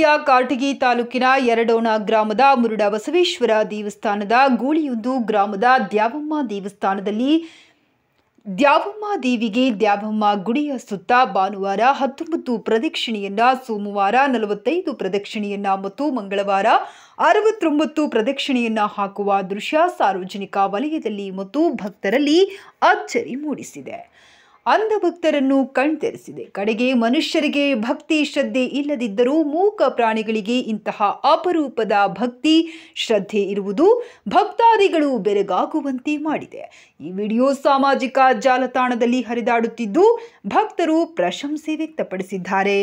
ಜಿಲ್ಲೆಯ ಕಾಟಗಿ ತಾಲೂಕಿನ ಎರಡೋಣ ಗ್ರಾಮದ ಮುರುಡ ಬಸವೇಶ್ವರ ದೇವಸ್ಥಾನದ ಗೂಳಿಯೊಂದು ಗ್ರಾಮದ ದ್ಯಾವಮ್ಮ ದೇವಸ್ಥಾನದಲ್ಲಿ ದ್ಯಾವಮ್ಮ ದೇವಿಗೆ ದ್ಯಾವಮ್ಮ ಗುಡಿಯ ಸುತ್ತ ಭಾನುವಾರ ಹತ್ತೊಂಬತ್ತು ಪ್ರದಕ್ಷಿಣೆಯನ್ನ ಸೋಮವಾರ ನಲವತ್ತೈದು ಪ್ರದಕ್ಷಿಣೆಯನ್ನ ಮತ್ತು ಮಂಗಳವಾರ ಅರವತ್ತೊಂಬತ್ತು ಪ್ರದಕ್ಷಿಣೆಯನ್ನ ಹಾಕುವ ದೃಶ್ಯ ಸಾರ್ವಜನಿಕ ವಲಯದಲ್ಲಿ ಮತ್ತು ಭಕ್ತರಲ್ಲಿ ಅಚ್ಚರಿ ಮೂಡಿಸಿದೆ ಅಂಧ ಭಕ್ತರನ್ನು ಕಣ್ತೆರೆಸಿದೆ ಕಡೆಗೆ ಮನುಷ್ಯರಿಗೆ ಭಕ್ತಿ ಶ್ರದ್ಧೆ ಇಲ್ಲದಿದ್ದರೂ ಮೂಕ ಪ್ರಾಣಿಗಳಿಗೆ ಇಂತಹ ಅಪರೂಪದ ಭಕ್ತಿ ಶ್ರದ್ಧೆ ಇರುವುದು ಭಕ್ತಾದಿಗಳು ಬೆರಗಾಗುವಂತೆ ಮಾಡಿದೆ ಈ ವಿಡಿಯೋ ಸಾಮಾಜಿಕ ಜಾಲತಾಣದಲ್ಲಿ ಹರಿದಾಡುತ್ತಿದ್ದು ಭಕ್ತರು ಪ್ರಶಂಸೆ ವ್ಯಕ್ತಪಡಿಸಿದ್ದಾರೆ